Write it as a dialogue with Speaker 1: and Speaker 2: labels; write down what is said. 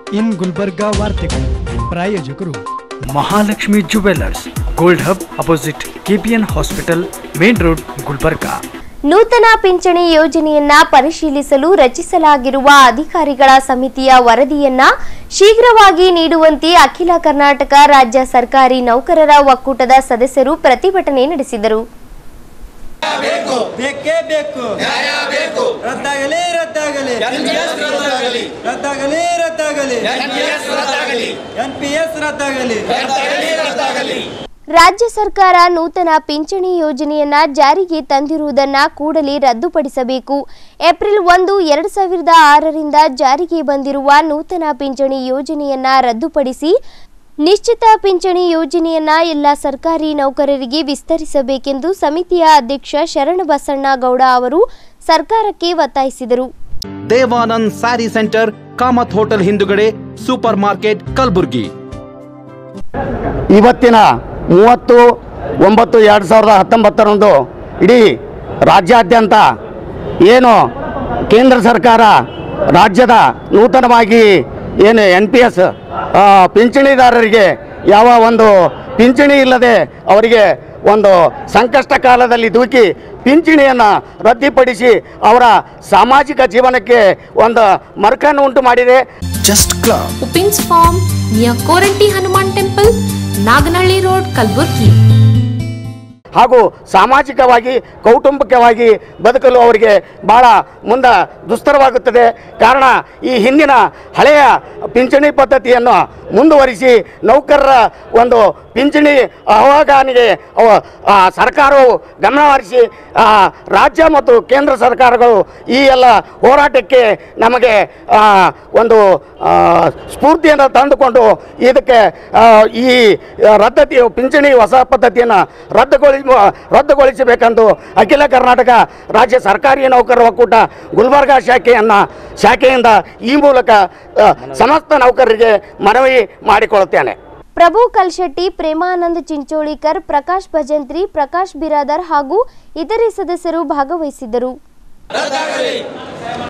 Speaker 1: ಇನ್ ಗುಲ್ಬರ್ಗಾ ವಾರ್ತೆಗಳು ಪ್ರಾಯೋಜಕರು
Speaker 2: Mahalakshmi jewellers gold hub opposite KPN hospital main road Gulbarga
Speaker 3: ನೂತನ ಪಿಂಚಣಿ ಯೋಜನೆಯನ್ನ ಪರಿಶೀಲಿಸಲು ರಚಿಸಲಾಗಿರುವ ಅಧಿಕಾರಿಗಳ ಸಮಿತಿಯ ವರದಿಯನ್ನ ಶೀಘ್ರವಾಗಿ ನೀಡುವಂತೆ ಅಖಿಲ ಕರ್ನಾಟಕ ರಾಜ್ಯ ಸರ್ಕಾರಿ ನೌಕರರ ಒಕ್ಕೂಟದ ಸದಸ್ಯರು ಪ್ರತಿಭಟನೆ ನಡೆಸಿದರು
Speaker 4: ಬೇಕೇ ಬೇಕು ನ್ಯಾಯ ಬೇಕು ರದ್ದಾಗಲಿ ರದ್ದಾಗಲಿ ರದ್ದಾಗಲಿ ರದ್ದಾಗಲಿ ಎನ್ ಪಿ ಎಸ್ ರದ್ದಾಗಲಿ
Speaker 3: ರಾಜ್ಯ ಸರ್ಕಾರ ನೂತನ ಪಿಂಚಣಿ ಯೋಜನೆಯನ್ನ ಜಾರಿಗೆ ತಂದಿರುವುದನ್ನ ಕೂಡಲೇ ರದ್ದುಪಡಿಸಬೇಕು ಏಪ್ರಿಲ್ ಒಂದು ಎರಡು ಸಾವಿರದ ಆರರಿಂದ ಜಾರಿಗೆ ಬಂದಿರುವ ನೂತನ ಪಿಂಚಣಿ ಯೋಜನೆಯನ್ನ ರದ್ದುಪಡಿಸಿ ನಿಶ್ಚಿತ ಪಿಂಚಣಿ ಯೋಜನೆಯನ್ನ ಎಲ್ಲ ಸರ್ಕಾರಿ ನೌಕರರಿಗೆ ವಿಸ್ತರಿಸಬೇಕೆಂದು ಸಮಿತಿಯ ಅಧ್ಯಕ್ಷ ಶರಣಬಸಣ್ಣ ಗೌಡ ಅವರು ಸರ್ಕಾರಕ್ಕೆ ಒತ್ತಾಯಿಸಿದರು
Speaker 5: Devanand saree centre Kamath hotel ಹಿಂದುಗಡೆ ಸೂಪರ್ ಮಾರ್ಕೆಟ್ ಕಲಬುರ್ಗಿ
Speaker 6: ಇವತ್ತಿನ ಮೂವತ್ತು ಒಂಬತ್ತು ಎರಡು ಸಾವಿರದ ಹತ್ತೊಂಬತ್ತರಂದು ಇಡೀ ರಾಜ್ಯಾದ್ಯಂತ ಏನು ಕೇಂದ್ರ ಸರ್ಕಾರ ರಾಜ್ಯದ ನೂತನವಾಗಿ ಏನು ಎನ್ ಪಿ ಎಸ್ ಪಿಂಚಣಿದಾರರಿಗೆ ಯಾವ ಒಂದು ಪಿಂಚಣಿ ಇಲ್ಲದೆ ಅವರಿಗೆ ಒಂದು ಸಂಕಷ್ಟ ಕಾಲದಲ್ಲಿ ದೂಕಿ ಪಿಂಚಣಿಯನ್ನು ರದ್ದುಪಡಿಸಿ ಅವರ ಸಾಮಾಜಿಕ ಜೀವನಕ್ಕೆ ಒಂದು ಮರುಕನ್ನು ಉಂಟು ಮಾಡಿದೆ
Speaker 5: ಜಸ್ಟ್ ಕ್ಲಬ್
Speaker 7: ಉಪಿನ್ಸ್ farm near Koranti Hanuman temple Naganahalli road Kalaburagi
Speaker 6: ಹಾಗೂ ಸಾಮಾಜಿಕವಾಗಿ ಕೌಟುಂಬಿಕವಾಗಿ ಬದುಕಲು ಅವರಿಗೆ ಭಾಳ ಮುಂದೆ ದುಸ್ತರವಾಗುತ್ತದೆ ಕಾರಣ ಈ ಹಿಂದಿನ ಹಳೆಯ ಪಿಂಚಣಿ ಪದ್ಧತಿಯನ್ನು ಮುಂದುವರಿಸಿ ನೌಕರರ ಒಂದು ಪಿಂಚಣಿ ಅಹವಾಗಾನಿಗೆ ಅವ ಆ, ಸರ್ಕಾರವು ಗಮನಹರಿಸಿ ಆ, ರಾಜ್ಯ ಮತ್ತು ಕೇಂದ್ರ ಸರ್ಕಾರಗಳು ಈ ಎಲ್ಲ ಹೋರಾಟಕ್ಕೆ ನಮಗೆ ಆ, ಒಂದು ಆ, ಸ್ಫೂರ್ತಿಯನ್ನು ತಂದುಕೊಂಡು ಇದಕ್ಕೆ ಆ, ಈ ರದ್ದತಿ ಪಿಂಚಣಿ ಹೊಸ ಪದ್ಧತಿಯನ್ನು ರದ್ದುಗೊಳಿ ರದ್ದುಗೊಳಿಸಬೇಕೆಂದು ಅಖಿಲ ಕರ್ನಾಟಕ ರಾಜ್ಯ ಸರ್ಕಾರಿ ನೌಕರರ ಒಕ್ಕೂಟ ಗುಲ್ಬರ್ಗಾ ಶಾಖೆಯನ್ನು ಶಾಖೆಯಿಂದ ಈ ಮೂಲಕ ಆ, ಸಮಸ್ತ ನೌಕರರಿಗೆ ಮನವಿ ಮಾಡಿಕೊಳ್ಳುತ್ತೇನೆ
Speaker 3: ಪ್ರಭು ಕಲ್ಶೆಟ್ಟಿ ಪ್ರೇಮಾನಂದ್ ಚಿಂಚೋಳಿಕರ್ ಪ್ರಕಾಶ್ ಭಜಂತ್ರಿ ಪ್ರಕಾಶ್ ಬಿರಾದರ್ ಹಾಗೂ ಇತರೆ ಸದಸ್ಯರು ಭಾಗವಹಿಸಿದ್ದರು